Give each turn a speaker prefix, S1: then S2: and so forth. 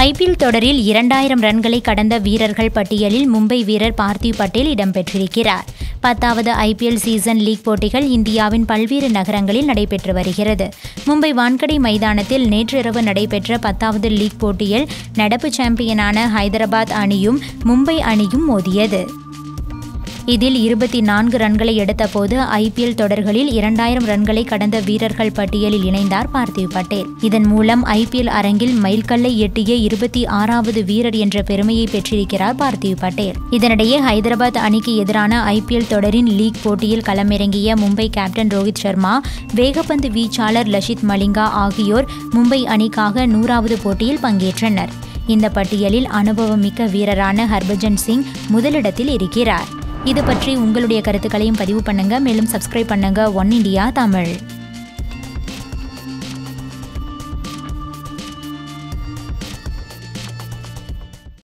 S1: IPL தொடரில் இரண்டாயிரம் ரன்களை கடந்த வீரர்கள் பட்டியலில் மும்பை வீரர் பார்த்திவ் பட்டேல் இடம்பெற்றிருக்கிறார் பத்தாவது ஐபிஎல் சீசன் லீக் போட்டிகள் இந்தியாவின் பல்வேறு நகரங்களில் நடைபெற்று வருகிறது மும்பை வான்கடை மைதானத்தில் நேற்றிரவு நடைபெற்ற பத்தாவது லீக் போட்டியில் நடப்பு சாம்பியனான ஹைதராபாத் அணியும் மும்பை அணியும் மோதியது இதில் இருபத்தி நான்கு ரன்களை எடுத்தபோது ஐபிஎல் தொடர்களில் இரண்டாயிரம் ரன்களை கடந்த வீரர்கள் பட்டியலில் இணைந்தார் பார்த்திவ் பட்டேல் இதன் மூலம் ஐபிஎல் அரங்கில் மைல்கல்லை எட்டிய இருபத்தி ஆறாவது வீரர் என்ற பெருமையை பெற்றிருக்கிறார் பார்த்திவ் பட்டேல் இதனிடையே ஹைதராபாத் அணிக்கு எதிரான ஐபிஎல் தொடரின் லீக் போட்டியில் களமிறங்கிய மும்பை கேப்டன் ரோஹித் சர்மா வேகப்பந்து வீச்சாளர் லஷித் மலிங்கா ஆகியோர் மும்பை அணிக்காக நூறாவது போட்டியில் பங்கேற்றனர் இந்த பட்டியலில் அனுபவமிக்க வீரரான ஹர்பஜன் சிங் முதலிடத்தில் இருக்கிறார் இது பற்றி உங்களுடைய கருத்துக்களையும் பதிவு பண்ணுங்க மேலும் சப்ஸ்கிரைப் பண்ணுங்க ஒன் இண்டியா தமிழ்